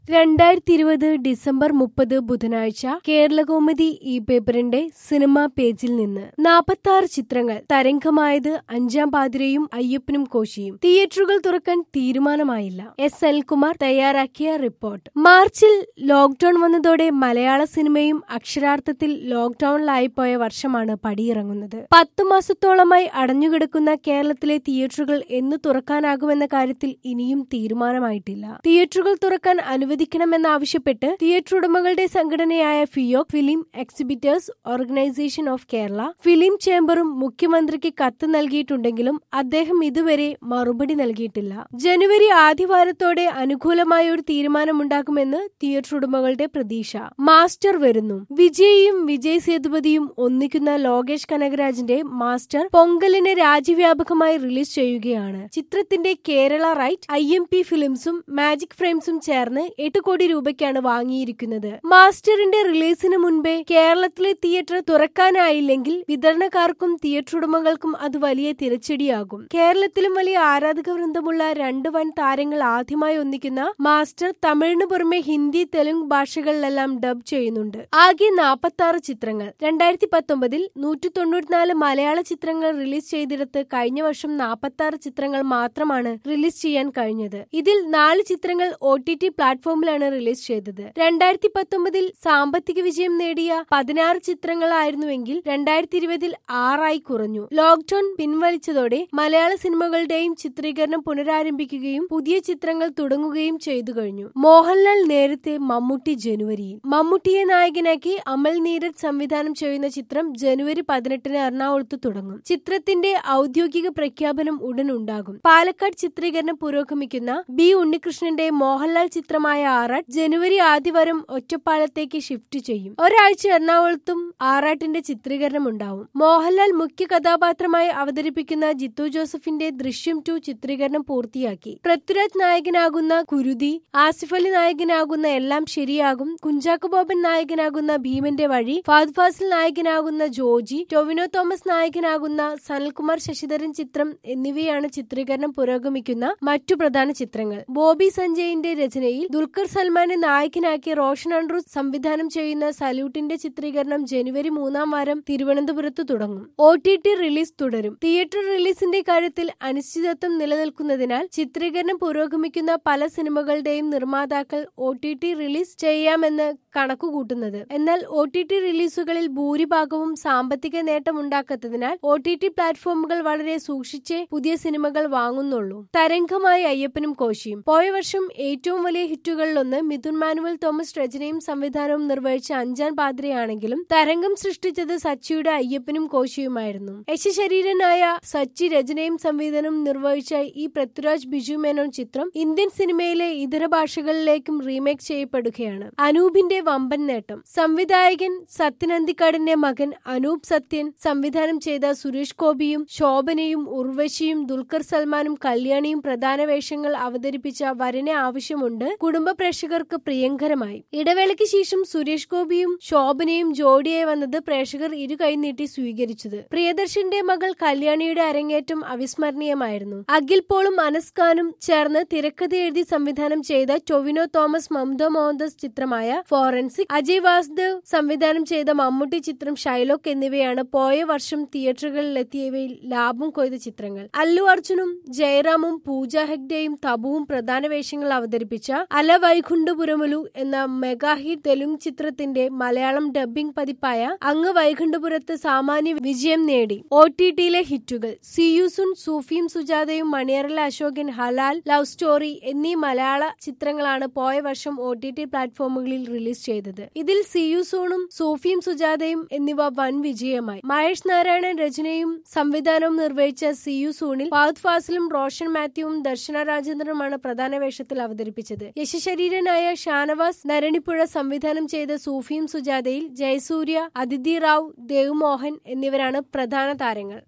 രണ്ടായിരത്തി ഇരുപത് ഡിസംബർ മുപ്പത് ബുധനാഴ്ച കേരളകൗമുദി ഈ പേപ്പറിന്റെ സിനിമാ പേജിൽ നിന്ന് നാൽപ്പത്തി ആറ് ചിത്രങ്ങൾ തരംഗമായത് അഞ്ചാം പാതിരയും അയ്യപ്പനും കോശിയും തിയേറ്ററുകൾ തുറക്കാൻ തീരുമാനമായില്ല എസ് അനിൽകുമാർ തയ്യാറാക്കിയ റിപ്പോർട്ട് മാർച്ചിൽ ലോക്ഡൌൺ വന്നതോടെ മലയാള സിനിമയും അക്ഷരാർത്ഥത്തിൽ ലോക്ഡൌണിലായിപ്പോയ വർഷമാണ് പടിയിറങ്ങുന്നത് പത്തു മാസത്തോളമായി അടഞ്ഞുകിടക്കുന്ന കേരളത്തിലെ തിയേറ്ററുകൾ എന്ന് തുറക്കാനാകുമെന്ന കാര്യത്തിൽ ഇനിയും തീരുമാനമായിട്ടില്ല തിയേറ്ററുകൾ തുറക്കാൻ അനുവദിക്കണമെന്നാവശ്യപ്പെട്ട് തിയേറ്റർ ഉടമകളുടെ സംഘടനയായ FEUOK film exhibitors organisation of Kerala film ചേംബറും മുഖ്യമന്ത്രിക്ക് കത്ത് നൽകിയിട്ടുണ്ടെങ്കിലും അദ്ദേഹം ഇതുവരെ മറുപടി നൽകിയിട്ടില്ല ജനുവരി ആദ്യവാരത്തോടെ അനുകൂലമായ ഒരു തീരുമാനമുണ്ടാകുമെന്ന് തിയേറ്റർ ഉടമകളുടെ പ്രതീക്ഷ മാസ്റ്റർ വരുന്നു വിജയിയും വിജയ് സേതുപതിയും ഒന്നിക്കുന്ന ലോകേഷ് കനകരാജിന്റെ മാസ്റ്റർ പൊങ്കലിന് രാജ്യവ്യാപകമായി റിലീസ് ചെയ്യുകയാണ് ചിത്രത്തിന്റെ Kerala right I M P ഫിലിംസും മാജിക് ഫ്രെയിംസും ചേർന്ന് എട്ട് കോടി രൂപയ്ക്കാണ് വാങ്ങിയിരിക്കുന്നത് മാസ്റ്ററിന്റെ റിലീസിന് മുൻപേ കേരളത്തിലെ തിയേറ്റർ തുറക്കാനായില്ലെങ്കിൽ വിതരണക്കാർക്കും തിയേറ്റർ ഉടമകൾക്കും അത് വലിയ തിരിച്ചടിയാകും കേരളത്തിലും വലിയ ആരാധക വൃന്ദമുള്ള രണ്ട് വൻ താരങ്ങൾ ആദ്യമായി ഒന്നിക്കുന്ന മാസ്റ്റർ തമിഴിന് പുറമെ ഹിന്ദി തെലുങ്ക് ഭാഷകളിലെല്ലാം ഡബ് ചെയ്യുന്നുണ്ട് ആകെ നാൽപ്പത്തി ആറ് ചിത്രങ്ങൾ രണ്ടായിരത്തി പത്തൊമ്പതിൽ നൂറ്റി തൊണ്ണൂറ്റിനാല് മലയാള ചിത്രങ്ങൾ റിലീസ് ചെയ്തിടത്ത് കഴിഞ്ഞ വർഷം നാൽപ്പത്തി ആറ് ചിത്രങ്ങൾ മാത്രമാണ് റിലീസ് ചെയ്യാൻ കഴിഞ്ഞത് ഇതിൽ നാല് ചിത്രങ്ങൾ ഒ ടി ടി പ്ലാറ്റ്ഫോമിലാണ് റിലീസ് ചെയ്തത് രണ്ടായിരത്തി പത്തൊമ്പതിൽ സാമ്പത്തിക വിജയം നേടിയ പതിനാറ് ചിത്രങ്ങളായിരുന്നുവെങ്കിൽ രണ്ടായിരത്തി ഇരുപതിൽ ആറായി കുറഞ്ഞു ലോക്ഡൌൺ പിൻവലിച്ചതോടെ മലയാള സിനിമകളുടെയും ചിത്രീകരണം പുനരാരംഭിക്കുകയും പുതിയ ചിത്രങ്ങൾ തുടങ്ങുകയും ചെയ്തു കഴിഞ്ഞു മോഹൻലാൽ നേരത്തെ മമ്മൂട്ടി ജനുവരിയിൽ മമ്മൂട്ടിയെ നായകനാക്കി അമൽ നീരജ് സംവിധാനം ചെയ്യുന്ന ചിത്രം ജനുവരി പതിനെട്ടിന് എറണാകുളത്ത് തുടങ്ങും ചിത്രത്തിന്റെ ഔദ്യോഗിക പ്രഖ്യാപനം ഉടൻ ഉണ്ടാകും പാലക്കാട് ചിത്രീകരണം പുരോഗമിക്കുന്ന ബി ഉണ്ണികൃഷ്ണന്റെ മോഹൻലാൽ ചിത്രമായ ആറാട്ട് ജനുവരി ആദ്യവാരം ഒറ്റപ്പാലത്തേക്ക് ഷിഫ്റ്റ് ചെയ്യും ഒരാഴ്ച എറണാകുളത്തും ആറാട്ടിന്റെ ചിത്രീകരണം ഉണ്ടാവും മോഹൻലാൽ മുഖ്യ കഥാപാത്രമായി അവതരിപ്പിക്കുന്ന ജിത്തു ജോസഫിന്റെ ദൃശ്യം ടു ചിത്രീകരണം പൂർത്തിയാക്കി പൃഥ്വിരാജ് നായകനാകുന്ന കുരുതി ആസിഫ് അലി നായകനാകുന്ന എല്ലാം ശരിയാകും കുഞ്ചാക്കോ ബോബൻ നായകനാകുന്ന ഭീമന്റെ വഴി ഫാദ് ഫാസിൽ നായകനാകുന്ന ജോജി ടൊവിനോ തോമസ് നായകനാകുന്ന സനൽകുമാർ ശശിധരൻ ചിത്രം എന്നിവയാണ് ചിത്രീകരണം പുരോഗമിക്കുന്ന മറ്റു പ്രധാന ചിത്രങ്ങൾ ബോബി സഞ്ജയിന്റെ രചനയിൽ ദുൽഖർ സൽമാനെ നായകനാക്കി റോഷൻ അൻഡ്രൂസ് സംവിധാനം ചെയ്യുന്ന സല്യൂട്ടിന്റെ ചിത്രീകരണം ജനുവരി മൂന്നാം വാരം തിരുവനന്തപുരത്ത് തുടങ്ങും ഒ ടി ടി റിലീസ് തുടരും തിയേറ്റർ റിലീസിന്റെ കാര്യത്തിൽ അനിശ്ചിതത്വം നിലനിൽക്കുന്നതിനാൽ ചിത്രീകരണം പുരോഗമിക്കുന്ന പല സിനിമകളുടെയും നിർമ്മാതാക്കൾ ഒ ടി ടി റിലീസ് ചെയ്യാമെന്ന് കണക്കുകൂട്ടുന്നത് എന്നാൽ ഒ ടി ടി റിലീസുകളിൽ ഭൂരിഭാഗവും സാമ്പത്തിക നേട്ടമുണ്ടാക്കാത്തതിനാൽ ഒ ടി ടി പ്ലാറ്റ്ഫോമുകൾ വളരെ സൂക്ഷിച്ചേ പുതിയ സിനിമകൾ വാങ്ങുന്നുള്ളൂ തരംഗമായി അയ്യപ്പനും കോശിയും പോയ വർഷം ഏറ്റവും വലിയ ഹിറ്റുകളിലൊന്ന് മിഥുൻ മാനുവൽ തോമസ് രചനയും സംവിധാനവും നിർവഹിച്ച അഞ്ചാം പാതിരയാണെങ്കിലും തരംഗം സൃഷ്ടിച്ചത് സച്ചിയുടെ അയ്യപ്പനും കോശിയുമായിരുന്നു യശശരീരനായ സച്ചി രചനയും സംവിധാനവും നിർവഹിച്ച ഈ പൃഥ്വിരാജ് ബിജു മേനോൻ ചിത്രം ഇന്ത്യൻ സിനിമയിലെ ഇതര ഭാഷകളിലേക്കും റീമേക്ക് ചെയ്യപ്പെടുകയാണ് അനൂപിന്റെ വമ്പൻ നേട്ടം സംവിധായകൻ സത്യൻ അന്തിക്കാടിന്റെ മകൻ അനൂപ് സത്യൻ സംവിധാനം ചെയ്ത സുരേഷ് ഗോപിയും ശോഭനയും ഉർവശിയും ദുൽഖർ സൽമാനും കല്യാണിയും പ്രധാന വേഷങ്ങൾ അവതരിപ്പിച്ച വരനെ ആവശ്യമുണ്ട് കുടുംബ പ്രേക്ഷകർക്ക് പ്രിയങ്കരമായി ഇടവേളയ്ക്ക് ശേഷം സുരേഷ് ഗോപിയും ശോഭനയും ജോഡിയായി വന്നത് പ്രേക്ഷകർ ഇരു കൈനീട്ടി സ്വീകരിച്ചത് പ്രിയദർശന്റെ മകൾ കല്യാണിയുടെ അരങ്ങേറ്റം അവിസ്മരണീയമായിരുന്നു അഖിൽ പോളും അനസ്ഖാനും ചേർന്ന് തിരക്കഥ എഴുതി സംവിധാനം ചെയ്ത ടൊവിനോ തോമസ് മംദോ മോഹൻദാസ് ചിത്രമായ ഫോറൻസിക് അജയ് വാസുദേവ് സംവിധാനം ചെയ്ത മമ്മൂട്ടി ചിത്രം ഷൈലോക്ക് എന്നിവയാണ് പോയ വർഷം തിയേറ്ററുകളിലെത്തിയവയിൽ ലാഭം കൊയ്ത ചിത്രങ്ങൾ അല്ലു അർജുനും ജയറാമും പൂജ ഹെഗ്ഡെയും തബുവും പ്രധാന വേഷങ്ങൾ അവതരിപ്പിച്ച അല വൈകുണ്ഠപുരമുലു എന്ന മെഗാ ഹിറ്റ് തെലുങ്ക് ചിത്രത്തിന്റെ മലയാളം ഡബ്ബിംഗ് പതിപ്പായ അങ്ങ് വൈകുണ്ഠപുരത്ത് സാമാന്യ വിജയം നേടി ഒ ടി ടിയിലെ ഹിറ്റുകൾ സിയുസുൻ സൂഫിയും സുജാതയും മണിയറല അശോകൻ ഹലാൽ ലവ് സ്റ്റോറി എന്നീ മലയാള ചിത്രങ്ങളാണ് പോയ വർഷം ഒ ടി ടി പ്ലാറ്റ്ഫോമുകളിൽ റിലീസ് ചെയ്തത് ഇതിൽ സിയുസൂണും സൂഫിയും സുജാതയും എന്നിവ വൻ വിജയമായി മഹേഷ് നാരായണൻ രചനയും സംവിധാനവും നിർവഹിച്ച സിയുസൂണിൽ ഫാദ് ഫാസിലും റോഷൻ മാത്യുവും ദർശന രാജേന്ദ്രനുമാണ് പ്രധാന വേഷത്തിൽ അവതരിപ്പിച്ചത് യശശരീരനായ ഷാനവാസ് നരണിപ്പുഴ സംവിധാനം ചെയ്ത സൂഫിയും സുജാതയിൽ ജയസൂര്യ അതിഥി റാവ് ദേവ് മോഹൻ എന്നിവരാണ് പ്രധാന താരങ്ങൾ